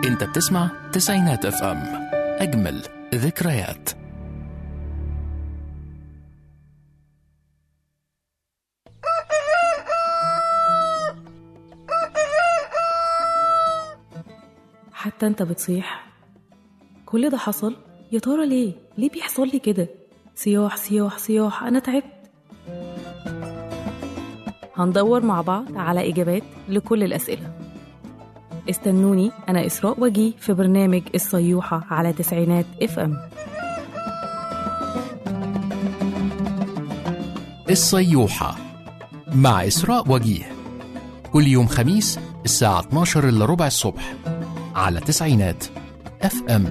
انت بتسمع تسعينات اف ام اجمل ذكريات حتى انت بتصيح كل ده حصل يا ترى ليه ليه بيحصل لي كده صياح صياح صياح انا تعبت هندور مع بعض على اجابات لكل الاسئله استنوني انا اسراء وجي في برنامج الصيوحه على تسعينات اف ام الصيوحة مع إسراء وجيه كل يوم خميس الساعة 12 إلا ربع الصبح على تسعينات اف ام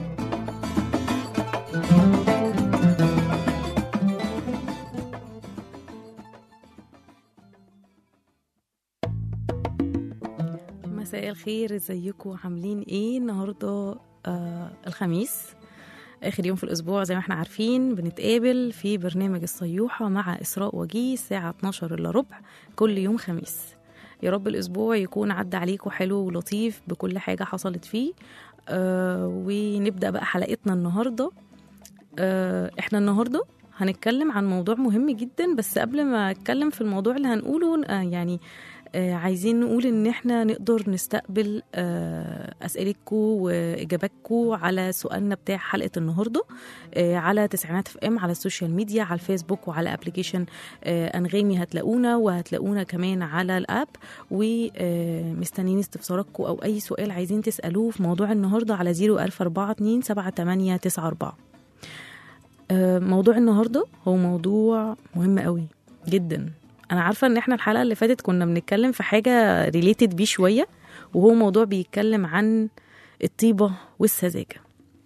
مساء الخير ازيكم عاملين ايه النهارده آه الخميس اخر يوم في الاسبوع زي ما احنا عارفين بنتقابل في برنامج الصيوحه مع اسراء وجيه الساعه 12 الا ربع كل يوم خميس يا رب الاسبوع يكون عدى عليكم حلو ولطيف بكل حاجه حصلت فيه آه ونبدا بقى حلقتنا النهارده آه احنا النهارده هنتكلم عن موضوع مهم جدا بس قبل ما اتكلم في الموضوع اللي هنقوله آه يعني آه عايزين نقول ان احنا نقدر نستقبل آه اسئلتكم واجاباتكم على سؤالنا بتاع حلقه النهارده آه على تسعينات اف ام على السوشيال ميديا على الفيسبوك وعلى ابلكيشن انغامي هتلاقونا وهتلاقونا كمان على الاب ومستنيين استفساراتكم او اي سؤال عايزين تسالوه في موضوع النهارده على 01042 7894 موضوع النهارده هو موضوع مهم قوي جدا انا عارفه ان احنا الحلقه اللي فاتت كنا بنتكلم في حاجه ريليتد بيه شويه وهو موضوع بيتكلم عن الطيبه والسذاجه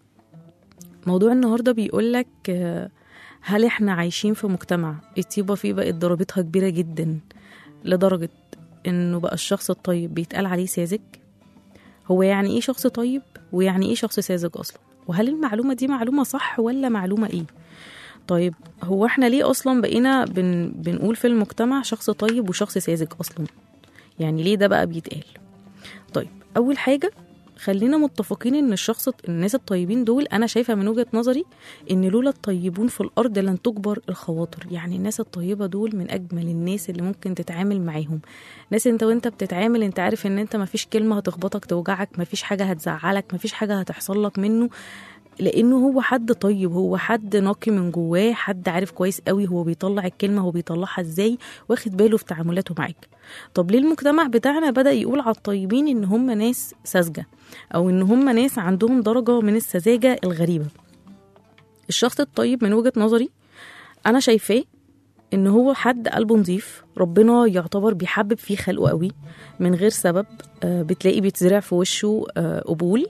موضوع النهارده بيقول لك هل احنا عايشين في مجتمع الطيبه فيه بقت ضربتها كبيره جدا لدرجه انه بقى الشخص الطيب بيتقال عليه ساذج هو يعني ايه شخص طيب ويعني ايه شخص ساذج اصلا وهل المعلومه دي معلومه صح ولا معلومه ايه طيب هو احنا ليه اصلا بقينا بن بنقول في المجتمع شخص طيب وشخص ساذج اصلا يعني ليه ده بقى بيتقال طيب اول حاجه خلينا متفقين ان الشخص الناس الطيبين دول انا شايفه من وجهه نظري ان لولا الطيبون في الارض لن تجبر الخواطر يعني الناس الطيبه دول من اجمل الناس اللي ممكن تتعامل معاهم ناس انت وانت بتتعامل انت عارف ان انت مفيش كلمه هتخبطك توجعك مفيش حاجه هتزعلك مفيش حاجه هتحصل لك منه لانه هو حد طيب هو حد نقي من جواه حد عارف كويس قوي هو بيطلع الكلمه هو بيطلعها ازاي واخد باله في تعاملاته معاك طب ليه المجتمع بتاعنا بدا يقول على الطيبين ان هم ناس ساذجه او ان هم ناس عندهم درجه من السذاجه الغريبه الشخص الطيب من وجهه نظري انا شايفاه ان هو حد قلبه نظيف ربنا يعتبر بيحبب فيه خلقه قوي من غير سبب بتلاقي بيتزرع في وشه قبول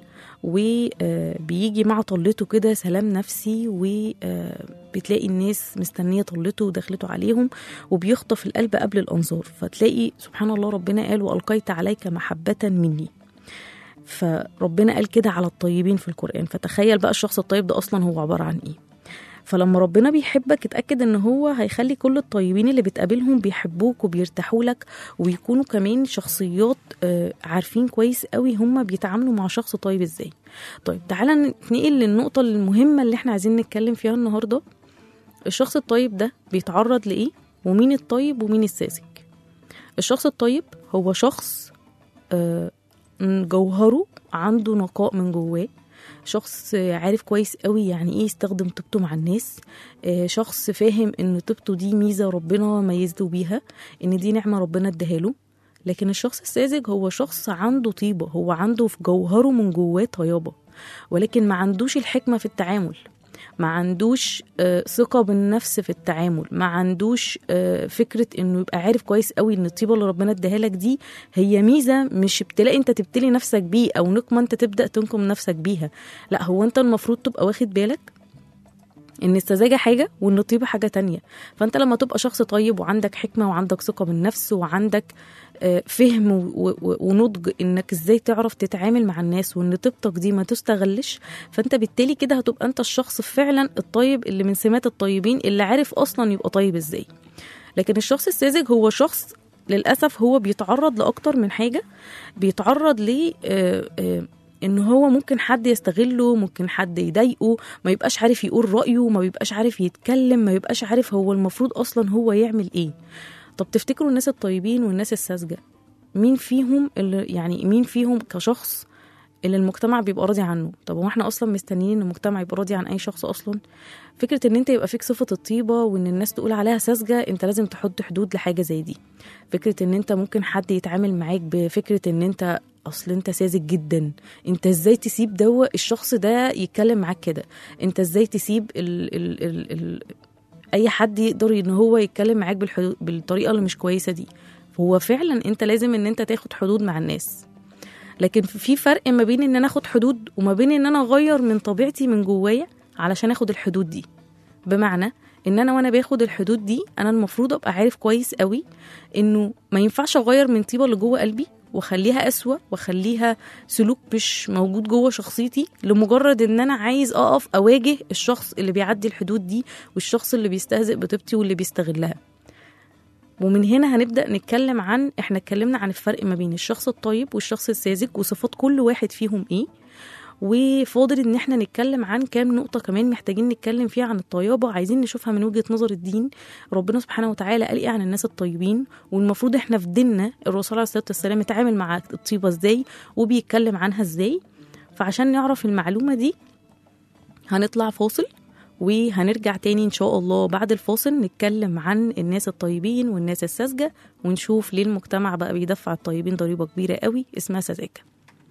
وبيجي مع طلته كده سلام نفسي وبتلاقي الناس مستنيه طلته ودخلته عليهم وبيخطف القلب قبل الانظار فتلاقي سبحان الله ربنا قال والقيت عليك محبه مني فربنا قال كده على الطيبين في القران فتخيل بقى الشخص الطيب ده اصلا هو عباره عن ايه فلما ربنا بيحبك اتاكد ان هو هيخلي كل الطيبين اللي بتقابلهم بيحبوك وبيرتاحوا لك وبيكونوا كمان شخصيات عارفين كويس قوي هم بيتعاملوا مع شخص طيب ازاي طيب تعالى نتنقل للنقطه المهمه اللي احنا عايزين نتكلم فيها النهارده الشخص الطيب ده بيتعرض لايه ومين الطيب ومين الساذج الشخص الطيب هو شخص جوهره عنده نقاء من جواه شخص عارف كويس قوي يعني ايه يستخدم طيبته مع الناس شخص فاهم ان طيبته دي ميزه ربنا ميزته بيها ان دي نعمه ربنا اداها له لكن الشخص الساذج هو شخص عنده طيبه هو عنده في جوهره من جواه طيابه ولكن ما عندوش الحكمه في التعامل ما عندوش ثقة بالنفس في التعامل ما عندوش فكرة انه يبقى عارف كويس قوي ان الطيبة اللي ربنا اداها لك دي هي ميزة مش ابتلاء انت تبتلي نفسك بيه او نقمة انت تبدأ تنقم نفسك بيها لا هو انت المفروض تبقى واخد بالك ان السذاجه حاجه وان الطيبه حاجه تانية فانت لما تبقى شخص طيب وعندك حكمه وعندك ثقه بالنفس وعندك فهم ونضج انك ازاي تعرف تتعامل مع الناس وان طيبتك دي ما تستغلش فانت بالتالي كده هتبقى انت الشخص فعلا الطيب اللي من سمات الطيبين اللي عارف اصلا يبقى طيب ازاي لكن الشخص الساذج هو شخص للاسف هو بيتعرض لاكتر من حاجه بيتعرض ل ان هو ممكن حد يستغله ممكن حد يضايقه ما يبقاش عارف يقول رايه ما بيبقاش عارف يتكلم ما يبقاش عارف هو المفروض اصلا هو يعمل ايه طب تفتكروا الناس الطيبين والناس الساذجه مين فيهم اللي يعني مين فيهم كشخص اللي المجتمع بيبقى راضي عنه طب هو احنا اصلا مستنيين ان المجتمع يبقى راضي عن اي شخص اصلا فكره ان انت يبقى فيك صفه الطيبه وان الناس تقول عليها ساذجه انت لازم تحط حدود لحاجه زي دي فكره ان انت ممكن حد يتعامل معاك بفكره ان انت اصل انت ساذج جدا انت ازاي تسيب دوا الشخص ده يتكلم معاك كده انت ازاي تسيب ال ال ال ال اي حد يقدر ان هو يتكلم معاك بالحدود بالطريقه اللي مش كويسه دي هو فعلا انت لازم ان انت تاخد حدود مع الناس لكن في فرق ما بين ان انا اخد حدود وما بين ان انا اغير من طبيعتي من جوايا علشان اخد الحدود دي بمعنى ان انا وانا باخد الحدود دي انا المفروض ابقى عارف كويس قوي انه ما ينفعش اغير من طيبه اللي جوه قلبي واخليها اسوأ واخليها سلوك مش موجود جوه شخصيتي لمجرد ان انا عايز اقف اواجه الشخص اللي بيعدي الحدود دي والشخص اللي بيستهزئ بطيبتي واللي بيستغلها ومن هنا هنبدا نتكلم عن احنا اتكلمنا عن الفرق ما بين الشخص الطيب والشخص الساذج وصفات كل واحد فيهم ايه وفاضل ان احنا نتكلم عن كام نقطة كمان محتاجين نتكلم فيها عن الطيابة عايزين نشوفها من وجهة نظر الدين ربنا سبحانه وتعالى قال ايه عن الناس الطيبين والمفروض احنا في ديننا الرسول عليه الصلاة والسلام اتعامل مع الطيبة ازاي وبيتكلم عنها ازاي فعشان نعرف المعلومة دي هنطلع فاصل وهنرجع تاني ان شاء الله بعد الفاصل نتكلم عن الناس الطيبين والناس الساذجة ونشوف ليه المجتمع بقى بيدفع الطيبين ضريبة كبيرة قوي اسمها سذاجة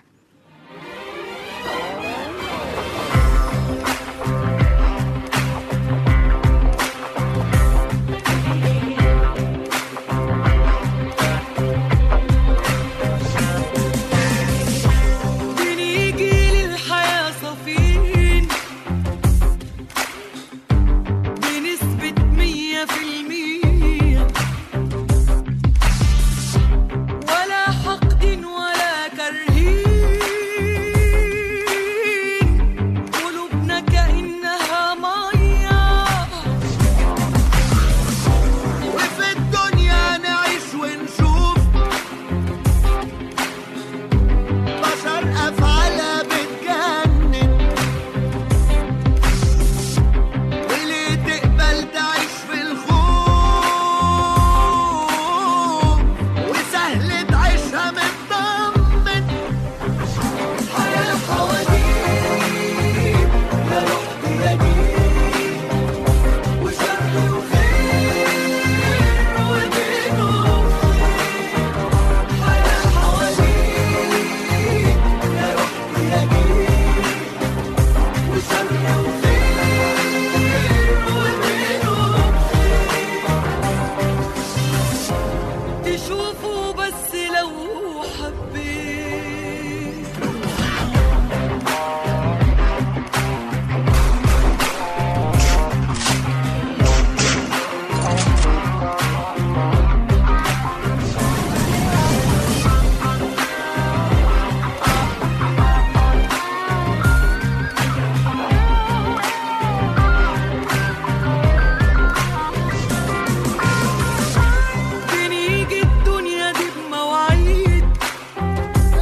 بنيجي للحياة صافين بنسبة مية في المية ولا حقد ولا كرهين قلوبنا كأنها مية وفي الدنيا نعيش ونشوف بشر أفعالها بتجنن وليه تقبل تعيش في الخوف وسهل تعيشها مطمن حياة حواديت يا رب يا دين وشر وخير وبينهم حياة حواديت يا رب يا دين وشر وخير وبينهم تشوفوا بس لو حبيت بنيجي الدنيا دي بمواعيد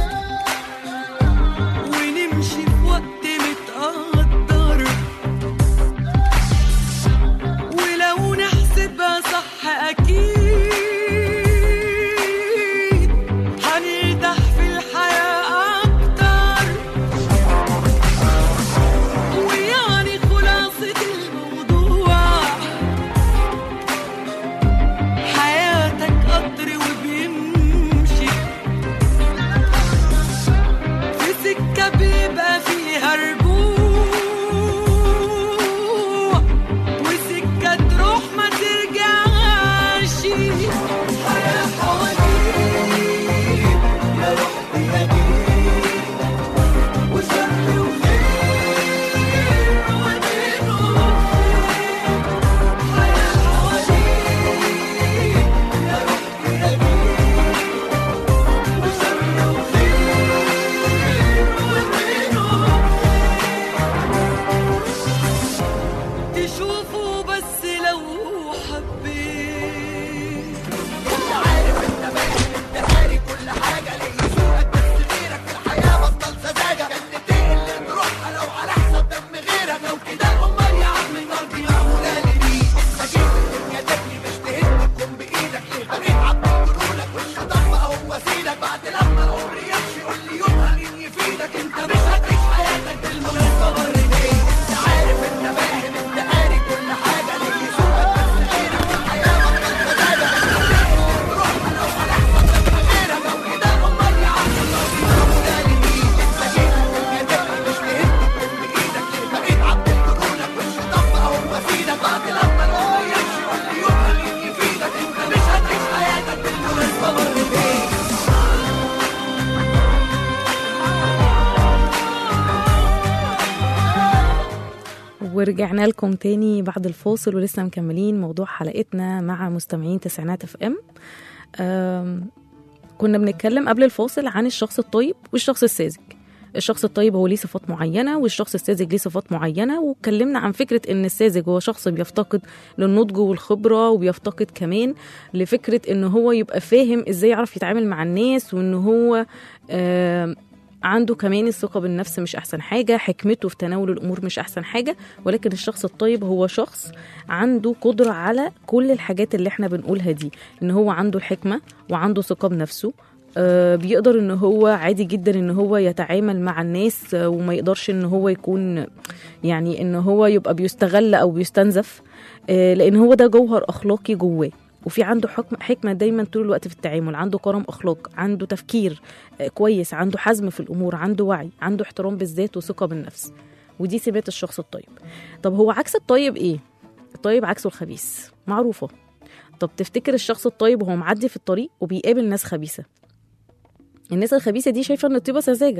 ورجعنا لكم تاني بعد الفاصل ولسه مكملين موضوع حلقتنا مع مستمعين تسعينات اف ام أم، كنا بنتكلم قبل الفاصل عن الشخص الطيب والشخص الساذج الشخص الطيب هو ليه صفات معينة والشخص الساذج ليه صفات معينة واتكلمنا عن فكرة ان الساذج هو شخص بيفتقد للنضج والخبرة وبيفتقد كمان لفكرة ان هو يبقى فاهم ازاي يعرف يتعامل مع الناس وان هو آم، عنده كمان الثقة بالنفس مش أحسن حاجة حكمته في تناول الأمور مش أحسن حاجة ولكن الشخص الطيب هو شخص عنده قدرة على كل الحاجات اللي احنا بنقولها دي إن هو عنده الحكمة وعنده ثقة بنفسه آه، بيقدر ان هو عادي جدا ان هو يتعامل مع الناس آه، وما يقدرش ان هو يكون يعني ان هو يبقى بيستغل او بيستنزف آه، لان هو ده جوهر اخلاقي جواه وفي عنده حكم حكمه دايما طول الوقت في التعامل عنده كرم اخلاق عنده تفكير آه، كويس عنده حزم في الامور عنده وعي عنده احترام بالذات وثقه بالنفس ودي سمات الشخص الطيب طب هو عكس الطيب ايه الطيب عكسه الخبيث معروفه طب تفتكر الشخص الطيب وهو معدي في الطريق وبيقابل ناس خبيثه الناس الخبيثه دي شايفه ان الطيبه سذاجه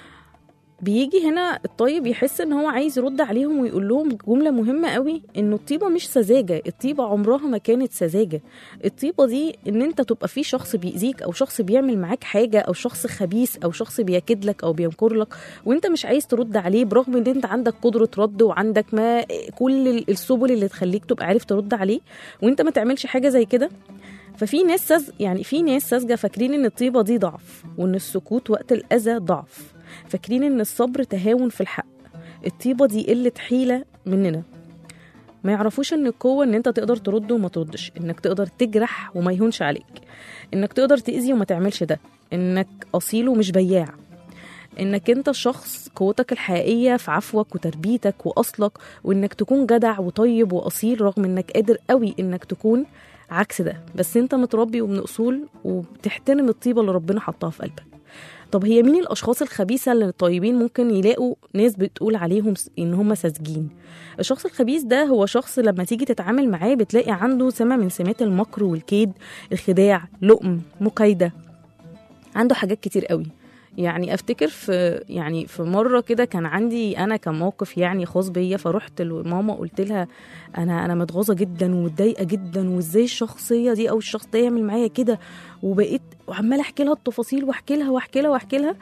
بيجي هنا الطيب يحس ان هو عايز يرد عليهم ويقول لهم جمله مهمه قوي انه الطيبه مش سذاجه الطيبه عمرها ما كانت سذاجه الطيبه دي ان انت تبقى في شخص بيأذيك او شخص بيعمل معاك حاجه او شخص خبيث او شخص بيكد لك او بينكر لك وانت مش عايز ترد عليه برغم ان انت عندك قدره رد وعندك ما كل ال- السبل اللي تخليك تبقى عارف ترد عليه وانت ما تعملش حاجه زي كده ففي ناس سذ يعني في ناس ساذجه فاكرين ان الطيبه دي ضعف وان السكوت وقت الاذى ضعف فاكرين ان الصبر تهاون في الحق الطيبه دي قله حيله مننا ما يعرفوش ان القوه ان انت تقدر ترد وما تردش انك تقدر تجرح وما يهونش عليك انك تقدر تاذي وما تعملش ده انك اصيل ومش بياع انك انت شخص قوتك الحقيقيه في عفوك وتربيتك واصلك وانك تكون جدع وطيب واصيل رغم انك قادر قوي انك تكون عكس ده بس انت متربي ومن اصول وبتحترم الطيبه اللي ربنا حطها في قلبك طب هي مين الاشخاص الخبيثه اللي الطيبين ممكن يلاقوا ناس بتقول عليهم س- ان هم ساذجين الشخص الخبيث ده هو شخص لما تيجي تتعامل معاه بتلاقي عنده سمه من سمات المكر والكيد الخداع لؤم مكايده عنده حاجات كتير قوي يعني افتكر في يعني في مره كده كان عندي انا كان موقف يعني خاص بيا فرحت لماما قلت لها انا انا متغاظه جدا ومتضايقه جدا وازاي الشخصيه دي او الشخص ده يعمل معايا كده وبقيت وعماله احكي لها التفاصيل واحكي لها واحكي لها واحكي لها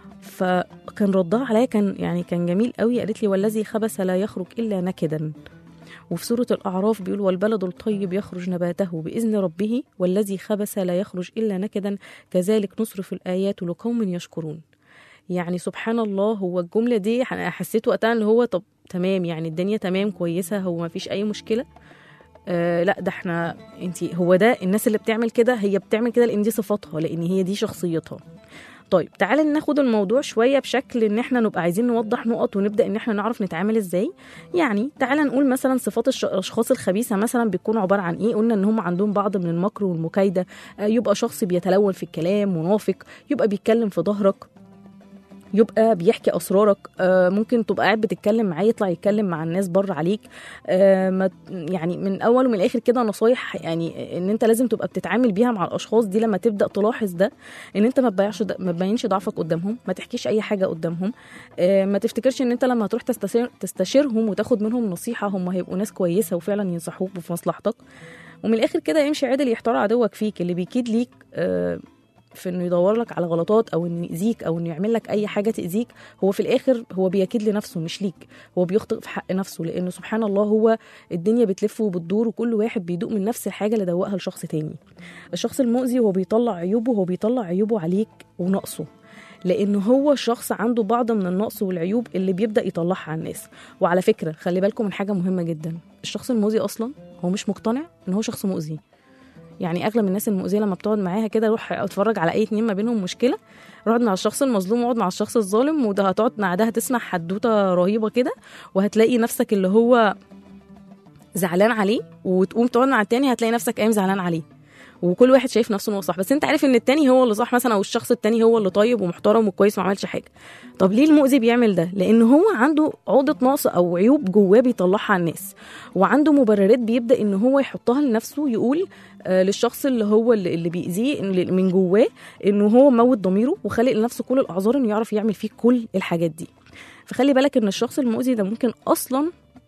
فكان ردها عليا كان يعني كان جميل قوي قالت لي والذي خبث لا يخرج الا نكدا وفي سورة الأعراف بيقول والبلد الطيب يخرج نباته بإذن ربه والذي خبث لا يخرج إلا نكدا كذلك نصرف الآيات لقوم يشكرون يعني سبحان الله هو الجملة دي أنا حسيت وقتها اللي هو طب تمام يعني الدنيا تمام كويسة هو ما فيش أي مشكلة آه لا ده احنا انت هو ده الناس اللي بتعمل كده هي بتعمل كده لان دي صفاتها لان هي دي شخصيتها طيب تعالى ناخد الموضوع شويه بشكل ان احنا نبقى عايزين نوضح نقط ونبدا ان احنا نعرف نتعامل ازاي يعني تعالى نقول مثلا صفات الش- الاشخاص الخبيثه مثلا بيكون عباره عن ايه قلنا ان هم عندهم بعض من المكر والمكايده آه، يبقى شخص بيتلون في الكلام منافق يبقى بيتكلم في ظهرك يبقى بيحكي اسرارك آه، ممكن تبقى قاعد بتتكلم معاه يطلع يتكلم مع الناس بره عليك آه، ما- يعني من اول ومن الاخر كده نصايح يعني ان انت لازم تبقى بتتعامل بيها مع الاشخاص دي لما تبدا تلاحظ ده ان انت ما تبيعش ما تبينش ضعفك قدامهم ما تحكيش اي حاجه قدامهم آه، ما تفتكرش ان انت لما هتروح تستشير تستشيرهم وتاخد منهم نصيحه هم هيبقوا ناس كويسه وفعلا ينصحوك في مصلحتك ومن الاخر كده امشي عادل يحتار عدوك فيك اللي بيكيد ليك آه، في انه يدور لك على غلطات او انه يأذيك او انه يعمل لك اي حاجه تأذيك هو في الاخر هو بيكيد لنفسه مش ليك هو بيخطئ في حق نفسه لانه سبحان الله هو الدنيا بتلف وبتدور وكل واحد بيدوق من نفس الحاجه اللي دوقها لشخص تاني الشخص المؤذي هو بيطلع عيوبه هو بيطلع عيوبه عليك ونقصه لان هو شخص عنده بعض من النقص والعيوب اللي بيبدا يطلعها على الناس وعلى فكره خلي بالكم من حاجه مهمه جدا الشخص المؤذي اصلا هو مش مقتنع ان هو شخص مؤذي يعني اغلب الناس المؤذيه لما بتقعد معاها كده روح اتفرج على اي اتنين ما بينهم مشكله اقعد مع الشخص المظلوم واقعد مع الشخص الظالم وده هتقعد مع ده هتسمع حدوته رهيبه كده وهتلاقي نفسك اللي هو زعلان عليه وتقوم تقعد مع التاني هتلاقي نفسك قايم زعلان عليه وكل واحد شايف نفسه انه صح بس انت عارف ان التاني هو اللي صح مثلا او الشخص التاني هو اللي طيب ومحترم وكويس وما عملش حاجه طب ليه المؤذي بيعمل ده لان هو عنده عقده نقص او عيوب جواه بيطلعها على الناس وعنده مبررات بيبدا ان هو يحطها لنفسه يقول آه للشخص اللي هو اللي, اللي بيأذيه إن- من جواه انه هو موت ضميره وخالق لنفسه كل الاعذار انه يعرف يعمل فيه كل الحاجات دي فخلي بالك ان الشخص المؤذي ده ممكن اصلا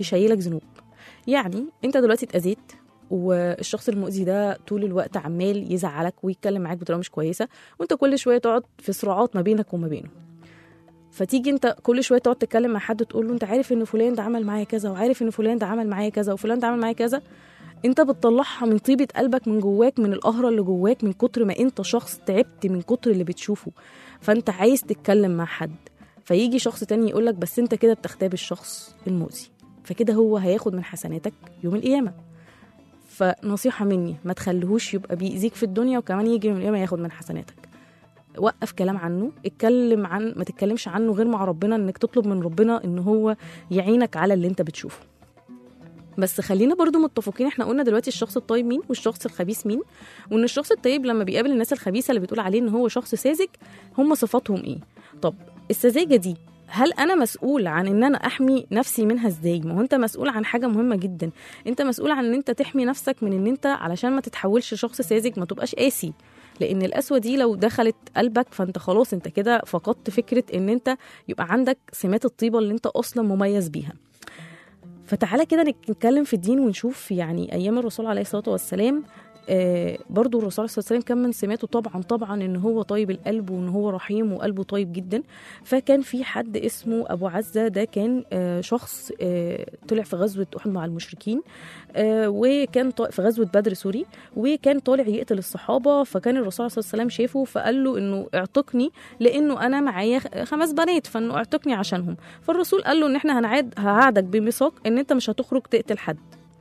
يشيلك ذنوب يعني انت دلوقتي اتاذيت والشخص المؤذي ده طول الوقت عمال يزعلك ويتكلم معاك بطريقه مش كويسه وانت كل شويه تقعد في صراعات ما بينك وما بينه فتيجي انت كل شويه تقعد تتكلم مع حد تقول له انت عارف ان فلان ده عمل معايا كذا وعارف ان فلان ده عمل معايا كذا وفلان ده عمل معايا كذا انت بتطلعها من طيبه قلبك من جواك من القهره اللي جواك من كتر ما انت شخص تعبت من كتر اللي بتشوفه فانت عايز تتكلم مع حد فيجي شخص تاني يقولك بس انت كده بتغتاب الشخص المؤذي فكده هو هياخد من حسناتك يوم القيامه فنصيحه مني ما تخليهوش يبقى بيأذيك في الدنيا وكمان يجي يوم القيامه ياخد من حسناتك وقف كلام عنه اتكلم عن ما تتكلمش عنه غير مع ربنا انك تطلب من ربنا ان هو يعينك على اللي انت بتشوفه بس خلينا برضو متفقين احنا قلنا دلوقتي الشخص الطيب مين والشخص الخبيث مين وان الشخص الطيب لما بيقابل الناس الخبيثه اللي بتقول عليه ان هو شخص ساذج هم صفاتهم ايه طب السذاجه دي هل انا مسؤول عن ان انا احمي نفسي منها ازاي ما هو انت مسؤول عن حاجه مهمه جدا انت مسؤول عن ان انت تحمي نفسك من ان انت علشان ما تتحولش لشخص ساذج ما تبقاش قاسي لان القسوه دي لو دخلت قلبك فانت خلاص انت كده فقدت فكره ان انت يبقى عندك سمات الطيبه اللي انت اصلا مميز بيها فتعالى كده نتكلم في الدين ونشوف يعني ايام الرسول عليه الصلاه والسلام آه برضو الرسول صلى الله عليه وسلم كان من سماته طبعا طبعا ان هو طيب القلب وان هو رحيم وقلبه طيب جدا فكان في حد اسمه ابو عزه ده كان آه شخص آه طلع في غزوه احد مع المشركين آه وكان طا- في غزوه بدر سوري وكان طالع يقتل الصحابه فكان الرسول صلى الله عليه وسلم شافه فقال له انه اعتقني لانه انا معايا خ- خمس بنات فانه اعتقني عشانهم فالرسول قال له ان احنا هنعاد هقعدك بميثاق ان انت مش هتخرج تقتل حد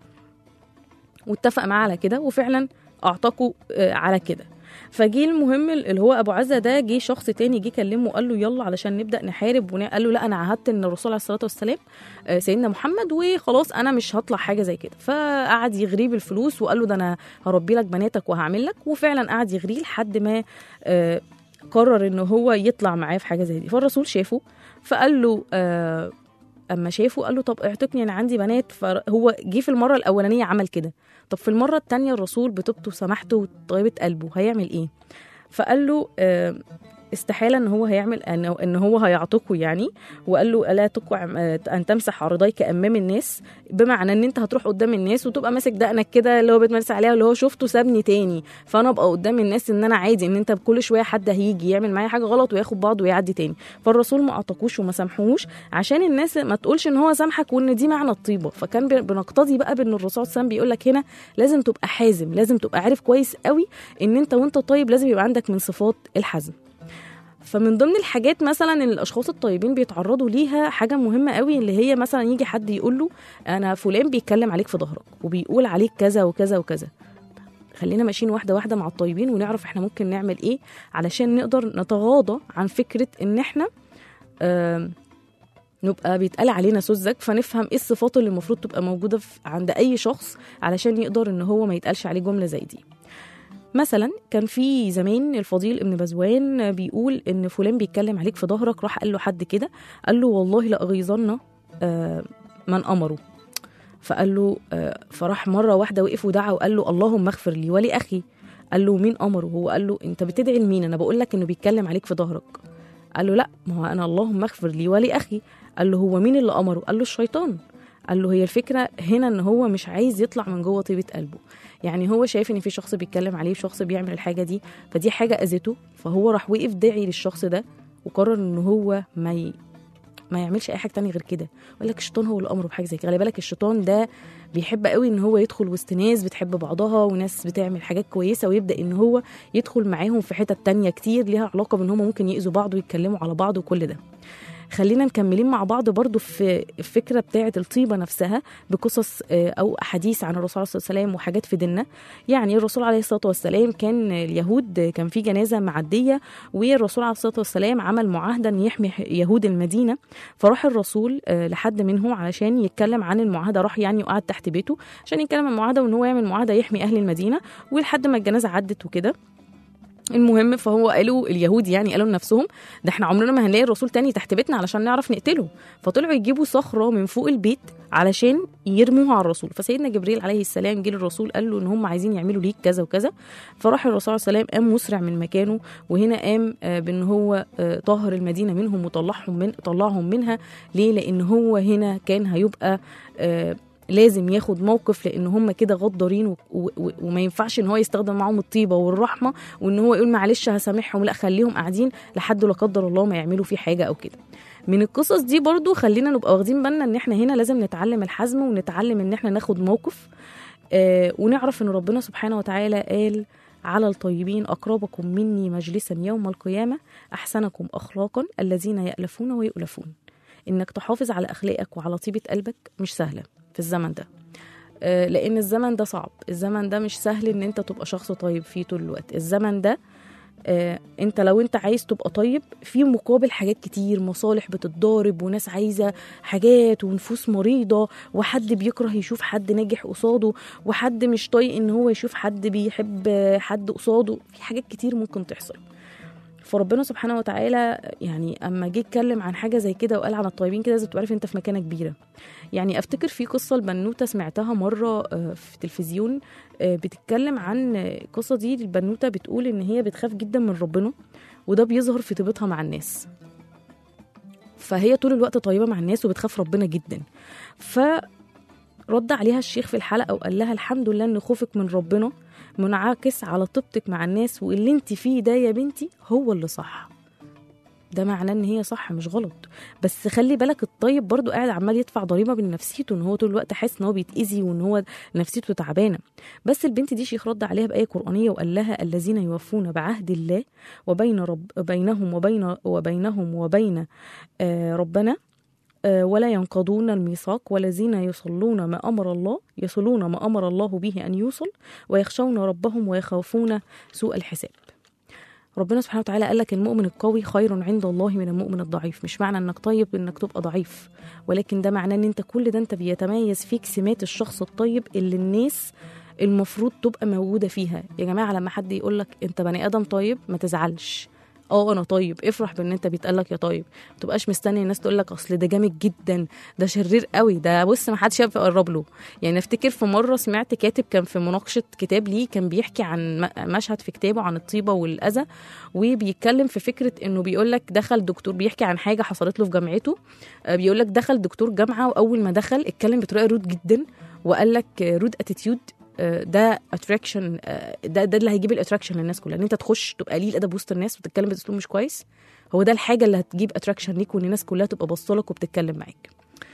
واتفق معاه على كده وفعلا اعتقوا آه، على كده فجي المهم اللي هو ابو عزه ده جه شخص تاني جه كلمه وقال له يلا علشان نبدا نحارب ون- قال له لا انا عهدت ان الرسول عليه الصلاه والسلام آه، سيدنا محمد وخلاص انا مش هطلع حاجه زي كده فقعد يغريه بالفلوس وقال له ده انا هربي لك بناتك وهعمل لك وفعلا قعد يغريه لحد ما آه، قرر ان هو يطلع معاه في حاجه زي دي فالرسول شافه فقال له آه اما شافه قال له طب اعتقني انا عندي بنات فهو جه في المره الاولانيه عمل كده طب في المره الثانيه الرسول بطيبته وسماحته وطيبه قلبه هيعمل ايه فقال له آه، استحاله ان هو هيعمل ان ان هو هيعتقه يعني وقال له الا تقع آه، ان تمسح عرضيك امام الناس بمعنى ان انت هتروح قدام الناس وتبقى ماسك دقنك كده اللي هو بتمسح عليها اللي هو شفته سابني تاني فانا ابقى قدام الناس ان انا عادي ان انت كل شويه حد هيجي يعمل معايا حاجه غلط وياخد بعضه ويعدي تاني فالرسول ما اعتقوش وما سامحوش عشان الناس ما تقولش ان هو سامحك وان دي معنى الطيبه فكان بن- بنقتضي بقى بان الرسول صلى الله عليه وسلم بيقول لك هنا لازم تبقى حازم لازم تبقى عارف كويس قوي ان انت وانت طيب لازم يبقى عندك من صفات الحزم فمن ضمن الحاجات مثلا اللي الاشخاص الطيبين بيتعرضوا ليها حاجه مهمه قوي اللي هي مثلا يجي حد يقول له انا فلان بيتكلم عليك في ظهرك وبيقول عليك كذا وكذا وكذا خلينا ماشيين واحده واحده مع الطيبين ونعرف احنا ممكن نعمل ايه علشان نقدر نتغاضى عن فكره ان احنا آم، نبقى بيتقال علينا سذج فنفهم ايه الصفات اللي المفروض تبقى موجوده في عند اي شخص علشان يقدر ان هو ما يتقالش عليه جمله زي دي مثلا كان في زمان الفضيل ابن بزوان بيقول ان فلان بيتكلم عليك في ظهرك راح قال له حد كده قال له والله لاغيظن آه، من امره فقال له آه، فراح مره واحده وقف ودعا وقال له اللهم اغفر لي ولاخي قال له مين امره هو قال له انت بتدعي لمين انا بقول لك انه بيتكلم عليك في ظهرك قال له لا ما هو انا اللهم اغفر لي ولاخي قال له هو مين اللي امره قال له الشيطان قال له هي الفكره هنا ان هو مش عايز يطلع من جوه طيبه قلبه يعني هو شايف ان في شخص بيتكلم عليه شخص بيعمل الحاجه دي فدي حاجه اذته فهو راح وقف داعي للشخص ده وقرر ان هو ما ي... ما يعملش اي حاجه تانية غير كده يقول لك الشيطان هو اللي امره بحاجه زي كده خلي بالك الشيطان ده بيحب قوي ان هو يدخل وسط ناس بتحب بعضها وناس بتعمل حاجات كويسه ويبدا ان هو يدخل معاهم في حتت تانية كتير ليها علاقه بان هم ممكن يأذوا بعض ويتكلموا على بعض وكل ده خلينا مكملين مع بعض برضو في الفكرة بتاعة الطيبة نفسها بقصص آه، أو أحاديث عن الرسول صلى الله عليه وسلم وحاجات في ديننا يعني الرسول عليه الصلاة والسلام كان اليهود كان في جنازة معدية والرسول عليه الصلاة والسلام عمل معاهدة أن يحمي يهود المدينة فراح الرسول آه، لحد منهم علشان يتكلم عن المعاهدة راح يعني وقعد تحت بيته عشان يتكلم عن المعاهدة وان هو يعمل معاهدة يحمي أهل المدينة ولحد ما الجنازة عدت وكده المهم فهو قالوا اليهود يعني قالوا لنفسهم ده احنا عمرنا ما هنلاقي الرسول تاني تحت بيتنا علشان نعرف نقتله فطلعوا يجيبوا صخره من فوق البيت علشان يرموها على الرسول فسيدنا جبريل عليه السلام جه للرسول قال له ان هم عايزين يعملوا ليك كذا وكذا فراح الرسول صلى الله عليه وسلم قام مسرع من مكانه وهنا قام آه، بان هو آه، طهر المدينه منهم وطلعهم من طلعهم منها ليه لان هو هنا كان هيبقى آه، لازم ياخد موقف لان هم كده غدارين و- و- وما ينفعش ان هو يستخدم معاهم الطيبه والرحمه وان هو يقول معلش هسامحهم لا خليهم قاعدين لحد لا قدر الله ما يعملوا فيه حاجه او كده من القصص دي برضو خلينا نبقى واخدين بالنا ان احنا هنا لازم نتعلم الحزم ونتعلم ان احنا ناخد موقف آه ونعرف ان ربنا سبحانه وتعالى قال على الطيبين أقربكم مني مجلسا يوم القيامة أحسنكم أخلاقا الذين يألفون ويؤلفون إنك تحافظ على أخلاقك وعلى طيبة قلبك مش سهلة في الزمن ده آه، لأن الزمن ده صعب الزمن ده مش سهل إن أنت تبقى شخص طيب فيه طول الوقت الزمن ده آه، انت لو انت عايز تبقى طيب في مقابل حاجات كتير مصالح بتتضارب وناس عايزه حاجات ونفوس مريضه وحد بيكره يشوف حد ناجح قصاده وحد مش طايق ان هو يشوف حد بيحب حد قصاده في حاجات كتير ممكن تحصل فربنا سبحانه وتعالى يعني اما جه اتكلم عن حاجه زي كده وقال عن الطيبين كده لازم تبقى عارف انت في مكانه كبيره يعني افتكر في قصه البنوته سمعتها مره آه، في تلفزيون آه، بتتكلم عن آه، القصه دي البنوته بتقول ان هي بتخاف جدا من ربنا وده بيظهر في طيبتها مع الناس فهي طول الوقت طيبه مع الناس وبتخاف ربنا جدا فرد عليها الشيخ في الحلقه وقال لها الحمد لله ان خوفك من ربنا منعكس على طيبتك مع الناس واللي انت فيه ده يا بنتي هو اللي صح ده معناه ان هي صح مش غلط بس خلي بالك الطيب برضو قاعد عمال يدفع ضريبه من نفسيته ان هو طول الوقت حاسس ان هو بيتاذي وان هو نفسيته تعبانه بس البنت دي شيخ رد عليها بايه قرانيه وقال لها الذين يوفون بعهد الله وبين رب بينهم وبين وبينهم وبين آه ربنا آه، ولا ينقضون الميثاق والذين يصلون ما امر الله يصلون ما امر الله به ان يوصل ويخشون ربهم ويخافون سوء الحساب ربنا سبحانه وتعالى قال لك المؤمن القوي خير عند الله من المؤمن الضعيف مش معنى انك طيب انك تبقى ضعيف ولكن ده معناه ان انت كل ده انت بيتميز فيك سمات الشخص الطيب اللي الناس المفروض تبقى موجوده فيها يا جماعه لما حد يقول لك انت بني ادم طيب ما تزعلش اه انا طيب افرح بان انت بيتقال لك يا طيب ما تبقاش مستني الناس تقول لك اصل ده جامد جدا ده شرير قوي ده بص ما حدش يعرف يقرب له يعني افتكر في مره سمعت كاتب كان في مناقشه كتاب ليه كان بيحكي عن م- مشهد في كتابه عن الطيبه والاذى وبيتكلم في فكره انه بيقول لك دخل دكتور بيحكي عن حاجه حصلت له في جامعته آه، بيقول لك دخل دكتور جامعه واول ما دخل اتكلم بطريقه رود جدا وقال لك رود اتيتيود ده اتراكشن ده ده اللي هيجيب الاتراكشن للناس كلها ان انت تخش تبقى قليل ادب وسط الناس وتتكلم باسلوب مش كويس هو ده الحاجه اللي هتجيب اتراكشن ليك وان الناس كلها تبقى باصه وبتتكلم معاك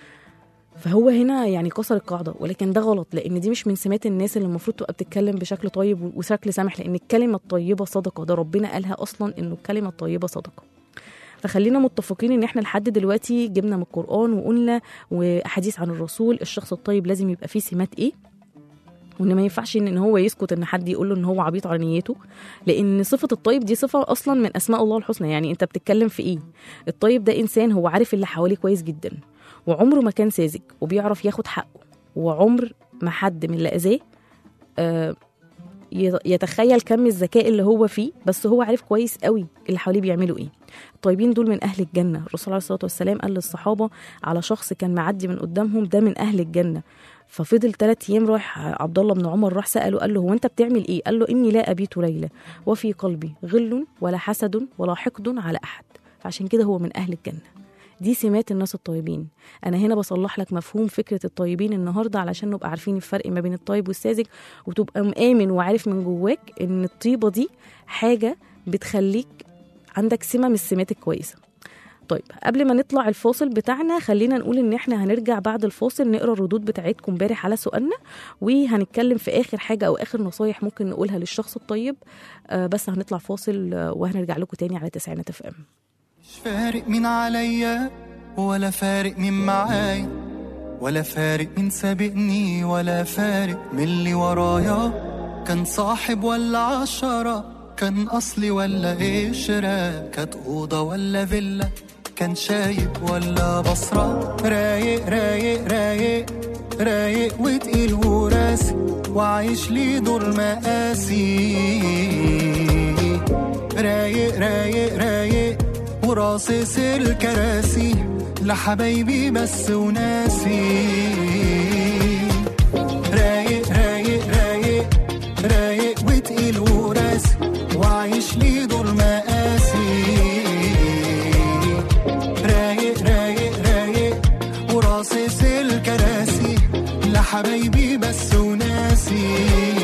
فهو هنا يعني كسر القاعده ولكن ده غلط لان دي مش من سمات الناس اللي المفروض تبقى بتتكلم بشكل طيب وشكل سامح لان الكلمه الطيبه صدقه ده ربنا قالها اصلا انه الكلمه الطيبه صدقه فخلينا متفقين ان احنا لحد دلوقتي جبنا من القران وقلنا واحاديث عن الرسول الشخص الطيب لازم يبقى فيه سمات ايه وان ما ينفعش ان إن هو يسكت ان حد يقول له ان هو عبيط على نيته لان صفه الطيب دي صفه اصلا من اسماء الله الحسنى يعني انت بتتكلم في ايه الطيب ده انسان هو عارف اللي حواليه كويس جدا وعمره ما كان ساذج وبيعرف ياخد حقه وعمر ما حد من اللي اذاه آه، ي- يتخيل كم الذكاء اللي هو فيه بس هو عارف كويس قوي اللي حواليه بيعملوا ايه الطيبين دول من اهل الجنه الرسول عليه الصلاه والسلام قال للصحابه على شخص كان معدي من قدامهم ده من اهل الجنه ففضل ثلاث ايام رايح عبد الله بن عمر راح ساله قال له هو انت بتعمل ايه قال له اني لا ابيت ليله وفي قلبي غل ولا حسد ولا حقد على احد فعشان كده هو من اهل الجنه دي سمات الناس الطيبين انا هنا بصلح لك مفهوم فكره الطيبين النهارده علشان نبقى عارفين الفرق ما بين الطيب والساذج وتبقى مآمن وعارف من جواك ان الطيبه دي حاجه بتخليك عندك سمه من السمات الكويسه طيب قبل ما نطلع الفاصل بتاعنا خلينا نقول ان احنا هنرجع بعد الفاصل نقرا الردود بتاعتكم امبارح على سؤالنا وهنتكلم في اخر حاجه او اخر نصايح ممكن نقولها للشخص الطيب آه بس هنطلع فاصل آه وهنرجع لكم تاني على تسعينات اف ام مش فارق مين عليا ولا فارق مين معايا ولا فارق مين سابقني ولا فارق من اللي ورايا كان صاحب ولا عشرة كان أصلي ولا قشرة كانت أوضة ولا فيلا كان شايب ولا بصرة رايق رايق رايق رايق وتقيل وراسي وعايش لي دور مقاسي رايق رايق رايق وراصص الكراسي لحبايبي بس وناسي رايق رايق رايق رايق وتقيل وراسي وعايش لي دور مقاسي رايق رايق رايق وراصص الكراسي لحبايبي بس وناسي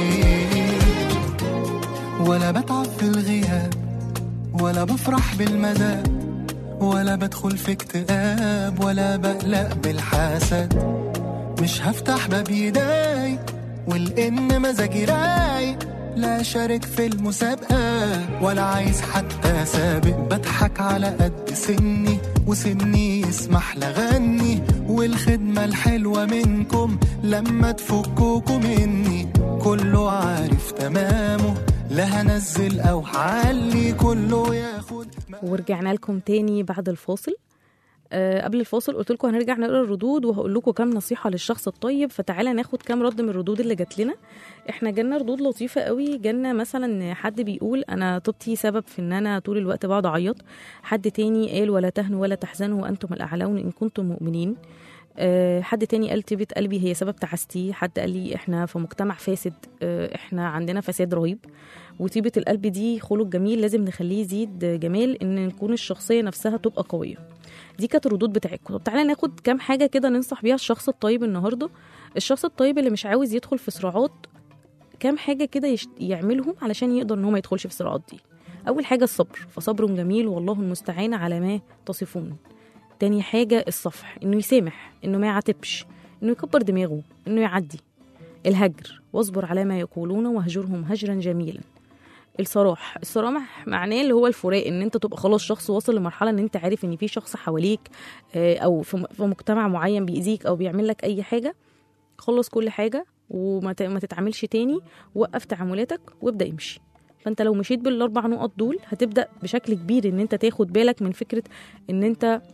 ولا بتعب في الغياب ولا بفرح بالمدى ولا بدخل في اكتئاب ولا بقلق بالحسد مش هفتح باب يداي والإن مزاجي رايق لا شارك في المسابقة ولا عايز حتى سابق بضحك على قد سني وسني يسمح لغني والخدمة الحلوة منكم لما تفكوكوا مني كله عارف تمامه لا هنزل أو هعلي كله ياخد ورجعنا لكم تاني بعد الفاصل أه قبل الفاصل قلت لكم هنرجع نقرا الردود وهقول لكم كام نصيحه للشخص الطيب فتعالى ناخد كام رد من الردود اللي جات لنا احنا جالنا ردود لطيفه قوي جالنا مثلا حد بيقول انا طبتي سبب في ان انا طول الوقت بقعد اعيط حد تاني قال ولا تهنوا ولا تحزنوا وانتم الاعلون ان كنتم مؤمنين أه حد تاني قال طيبة قلبي هي سبب تعاستي حد قال لي احنا في مجتمع فاسد أه احنا عندنا فساد رهيب وطيبة القلب دي خلق جميل لازم نخليه يزيد جمال ان نكون الشخصية نفسها تبقى قوية دي كانت الردود بتاعتكم طب تعالى ناخد كام حاجة كده ننصح بيها الشخص الطيب النهاردة الشخص الطيب اللي مش عاوز يدخل في صراعات كام حاجة كده يش... يعملهم علشان يقدر ان هو ما يدخلش في الصراعات دي اول حاجة الصبر فصبر جميل والله المستعان على ما تصفون تاني حاجة الصفح انه يسامح انه ما يعاتبش انه يكبر دماغه انه يعدي الهجر واصبر على ما يقولون واهجرهم هجرا جميلا الصراح الصراح معناه اللي هو الفراق ان انت تبقى خلاص شخص واصل لمرحله ان انت عارف ان في شخص حواليك آه، او في م- في مجتمع معين بيأذيك او بيعمل لك اي حاجه خلص كل حاجه وما ت- ما تتعاملش تاني وقف تعاملاتك وابدا امشي فانت لو مشيت بالاربع نقط دول هتبدا بشكل كبير ان انت تاخد بالك من فكره ان انت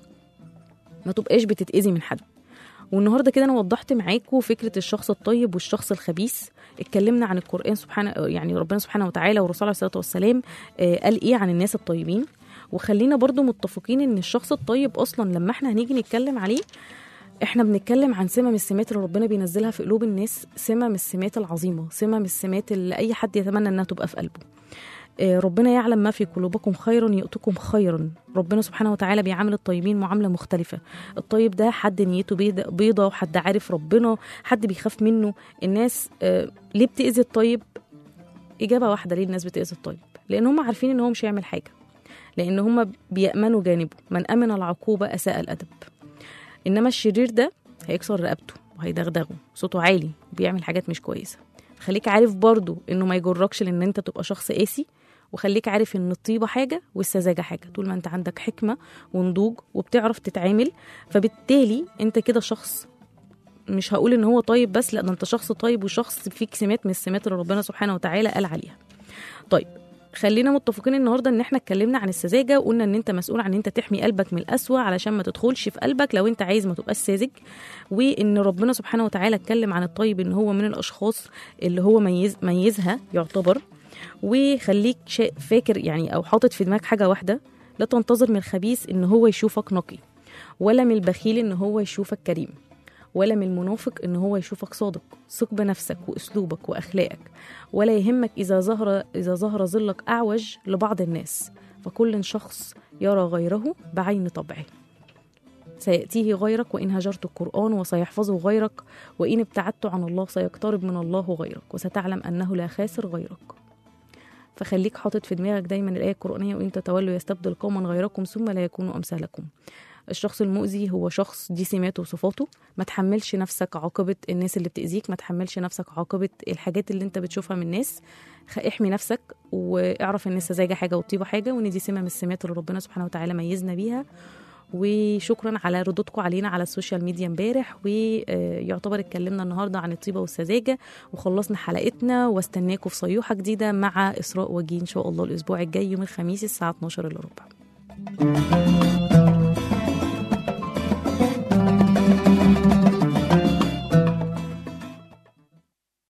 ما تبقاش بتتاذي من حد والنهارده كده انا وضحت معاكم فكره الشخص الطيب والشخص الخبيث اتكلمنا عن القران سبحانه يعني ربنا سبحانه وتعالى والرسول عليه الصلاه والسلام آه، قال ايه عن الناس الطيبين وخلينا برضو متفقين ان الشخص الطيب اصلا لما احنا هنيجي نتكلم عليه احنا بنتكلم عن سمة من السمات اللي ربنا بينزلها في قلوب الناس سمة من السمات العظيمة سمة من السمات اللي اي حد يتمنى انها تبقى في قلبه آه، ربنا يعلم ما في قلوبكم خيرا يؤتكم خيرا ربنا سبحانه وتعالى بيعامل الطيبين معاملة مختلفة الطيب ده حد نيته بيض- بيضة وحد عارف ربنا حد بيخاف منه الناس آه، ليه بتأذي الطيب إجابة واحدة ليه الناس بتأذي الطيب لأن هم عارفين إن هو مش هيعمل حاجة لأن هم بيأمنوا جانبه من أمن العقوبة أساء الأدب إنما الشرير ده هيكسر رقبته وهيدغدغه صوته عالي وبيعمل حاجات مش كويسة خليك عارف برضو إنه ما يجركش لأن أنت تبقى شخص قاسي وخليك عارف ان الطيبه حاجه والسذاجه حاجه طول ما انت عندك حكمه ونضوج وبتعرف تتعامل فبالتالي انت كده شخص مش هقول ان هو طيب بس لا ده انت شخص طيب وشخص فيك سمات من السمات اللي ربنا سبحانه وتعالى قال عليها طيب خلينا متفقين النهارده ان احنا اتكلمنا عن السذاجه وقلنا ان انت مسؤول عن ان انت تحمي قلبك من القسوه علشان ما تدخلش في قلبك لو انت عايز ما تبقاش ساذج وان ربنا سبحانه وتعالى اتكلم عن الطيب ان هو من الاشخاص اللي هو ميز ميزها يعتبر وخليك شا- فاكر يعني او حاطط في دماغك حاجه واحده لا تنتظر من الخبيث ان هو يشوفك نقي ولا من البخيل ان هو يشوفك كريم ولا من المنافق ان هو يشوفك صادق ثق بنفسك واسلوبك واخلاقك ولا يهمك اذا ظهر اذا ظهر ظلك اعوج لبعض الناس فكل شخص يرى غيره بعين طبعه سيأتيه غيرك وإن هجرت القرآن وسيحفظه غيرك وإن ابتعدت عن الله سيقترب من الله غيرك وستعلم أنه لا خاسر غيرك فخليك حاطط في دماغك دايما الآية القرآنية وإن تتولوا يستبدل قوما غيركم ثم لا يكونوا أمثالكم الشخص المؤذي هو شخص دي سماته وصفاته ما تحملش نفسك عاقبة الناس اللي بتأذيك ما تحملش نفسك عاقبة الحاجات اللي انت بتشوفها من الناس خ- احمي نفسك واعرف ان السذاجة حاجة والطيبة حاجة وان دي سمة من السمات اللي ربنا سبحانه وتعالى ميزنا بيها وشكرا على ردودكم علينا على السوشيال ميديا امبارح ويعتبر اتكلمنا النهارده عن الطيبه والسذاجه وخلصنا حلقتنا واستناكم في صيوحه جديده مع اسراء وجيه ان شاء الله الاسبوع الجاي يوم الخميس الساعه 12 الا ربع